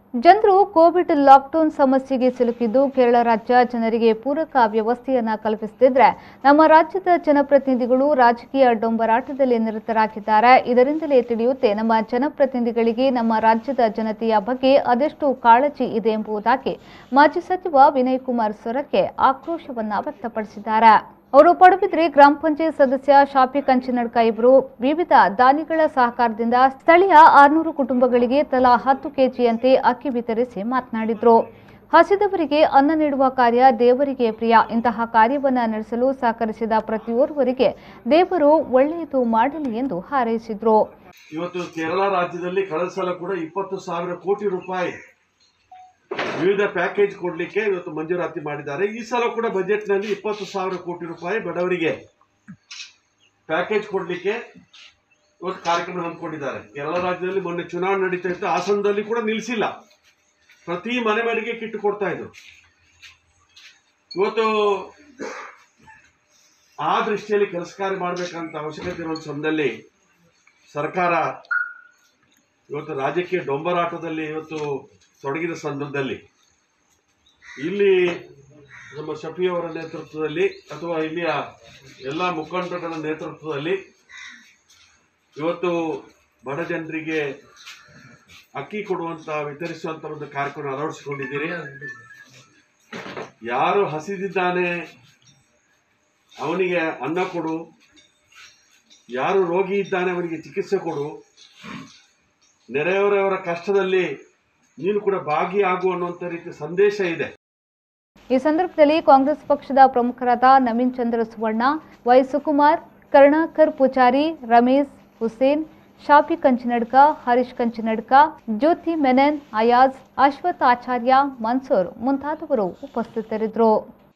ಜನರು Covid lockdown ಸಮಸ್ಯೆಗೆ ಸಿಲುಕಿದ್ದು ಕೇರಳ ರಾಜ್ಯ ಜನರಿಗೆ ಪೂರಕ ವ್ಯವಸ್ಥೆಯನ್ನ ಕಲ್ಪಿಸುತ್ತಿದ್ರೆ ನಮ್ಮ ರಾಜ್ಯದ ಜನಪ್ರತಿನಿಧಿಗಳು ರಾಜಕೀಯ ಡೊಂಬರಾಟದಲ್ಲಿ ನಿರತರಾಗಿದ್ದಾರೆ ಇದರಿಂದಲೇ ತಿಳಿಯುತ್ತೆ ನಮ್ಮ ಜನಪ್ರತಿನಿಧಿಗಳಿಗೆ ನಮ್ಮ ರಾಜ್ಯದ ಜನತೆಯ ಬಗ್ಗೆ ಅದೆಷ್ಟು ಕಾಳಜಿ ಇದೆ ಎಂಬುದಾಗಿ ಮಾಜಿ ಸಚಿವ ವಿನಯ್ ಕುಮಾರ್ ಸೊರಕೆ ಆಕ್ರೋಶವನ್ನ ವ್ಯಕ್ತಪಡಿಸಿದ್ದಾರೆ ಅವರು ಪಡುಬಿದ್ರಿ ಗ್ರಾಮ ಪಂಚಾಯತ್ ಸದಸ್ಯ ಶಾಪಿ ಕಂಚಿನಡ್ಕ ಇಬ್ಬರು ವಿವಿಧ ದಾನಿಗಳ ಸಹಕಾರದಿಂದ ಸ್ಥಳೀಯ ಆರ್ನೂರು ಕುಟುಂಬಗಳಿಗೆ ತಲಾ ಹತ್ತು ಕೆಜಿಯಂತೆ ಅಕ್ಕಿ ವಿತರಿಸಿ ಮಾತನಾಡಿದ್ರು ಹಸಿದವರಿಗೆ ಅನ್ನ ನೀಡುವ ಕಾರ್ಯ ದೇವರಿಗೆ ಪ್ರಿಯ ಇಂತಹ ಕಾರ್ಯವನ್ನ ನಡೆಸಲು ಸಹಕರಿಸಿದ ಪ್ರತಿಯೋರ್ವರಿಗೆ ದೇವರು ಒಳ್ಳೆಯದು ಮಾಡಲಿ ಎಂದು ಹಾರೈಸಿದ್ರು ಇವತ್ತು ಕೇರಳ ರಾಜ್ಯದಲ್ಲಿ ಕಳೆದ ಸಲ ಕೂಡ ಇಪ್ಪತ್ತು ಸಾವಿರ ಕೋಟಿ ರೂಪಾಯಿ ವಿವಿಧ ಪ್ಯಾಕೇಜ್ ಕೊಡಲಿಕ್ಕೆ ಇವತ್ತು ಮಂಜೂರಾತಿ ಮಾಡಿದ್ದಾರೆ ಈ ಸಲ ಕೂಡ ಬಜೆಟ್ನಲ್ಲಿ ಇಪ್ಪತ್ತು ಸಾವಿರ ಕೋಟಿ ರೂಪಾಯಿ ಬಡವರಿಗೆ ಪ್ಯಾಕೇಜ್ ಕೊಡಲಿಕ್ಕೆ ಇವತ್ತು ಕಾರ್ಯಕ್ರಮ ಹಮ್ಮಿಕೊಂಡಿದ್ದಾರೆ ಕೇರಳ ರಾಜ್ಯದಲ್ಲಿ ಮೊನ್ನೆ ಚುನಾವಣೆ ನಡೀತಾ ಇತ್ತು ಹಾಸನದಲ್ಲಿ ಕೂಡ ನಿಲ್ಲಿಸಿಲ್ಲ ಪ್ರತಿ ಮನೆ ಮನೆಗೆ ಕಿಟ್ ಕೊಡ್ತಾ ಇದ್ರು ಇವತ್ತು ಆ ದೃಷ್ಟಿಯಲ್ಲಿ ಕೆಲಸ ಕಾರ್ಯ ಮಾಡಬೇಕಂತ ಅವಶ್ಯಕತೆ ಇರೋ ಸಮಯದಲ್ಲಿ ಸರ್ಕಾರ ಇವತ್ತು ರಾಜಕೀಯ ಡೊಂಬರಾಟದಲ್ಲಿ ಇವತ್ತು ತೊಡಗಿದ ಸಂದರ್ಭದಲ್ಲಿ ಇಲ್ಲಿ ನಮ್ಮ ಶಫಿಯವರ ನೇತೃತ್ವದಲ್ಲಿ ಅಥವಾ ಇಲ್ಲಿಯ ಎಲ್ಲ ಮುಖಂಡರ ನೇತೃತ್ವದಲ್ಲಿ ಇವತ್ತು ಬಡ ಜನರಿಗೆ ಅಕ್ಕಿ ಕೊಡುವಂತ ವಿತರಿಸುವಂತ ಒಂದು ಕಾರ್ಯಕ್ರಮ ಅಳವಡಿಸಿಕೊಂಡಿದ್ದೀರಿ ಯಾರು ಹಸಿದಿದ್ದಾನೆ ಅವನಿಗೆ ಅನ್ನ ಕೊಡು ಯಾರು ರೋಗಿ ಇದ್ದಾನೆ ಅವನಿಗೆ ಚಿಕಿತ್ಸೆ ಕೊಡು ನೆರೆಯವರವರ ಕಷ್ಟದಲ್ಲಿ ನೀನು ಕೂಡ ಭಾಗಿಯಾಗು ಅನ್ನುವಂಥ ರೀತಿಯ ಸಂದೇಶ ಇದೆ ಈ ಸಂದರ್ಭದಲ್ಲಿ ಕಾಂಗ್ರೆಸ್ ಪಕ್ಷದ ಪ್ರಮುಖರಾದ ನವೀನ್ ಚಂದ್ರ ಸುವರ್ಣ ವೈ ಸುಕುಮಾರ್ ಕರುಣಾಕರ್ ಪೂಜಾರಿ ರಮೇಶ್ ಹುಸೇನ್ ಶಾಫಿ ಕಂಚಿನಡ್ಕ ಹರೀಶ್ ಕಂಚಿನಡ್ಕ ಜ್ಯೋತಿ ಮೆನನ್ ಅಯಾಜ್ ಅಶ್ವಥ್ ಆಚಾರ್ಯ ಮನ್ಸೂರ್ ಮುಂತಾದವರು ಉಪಸ್ಥಿತರಿದ್ದರು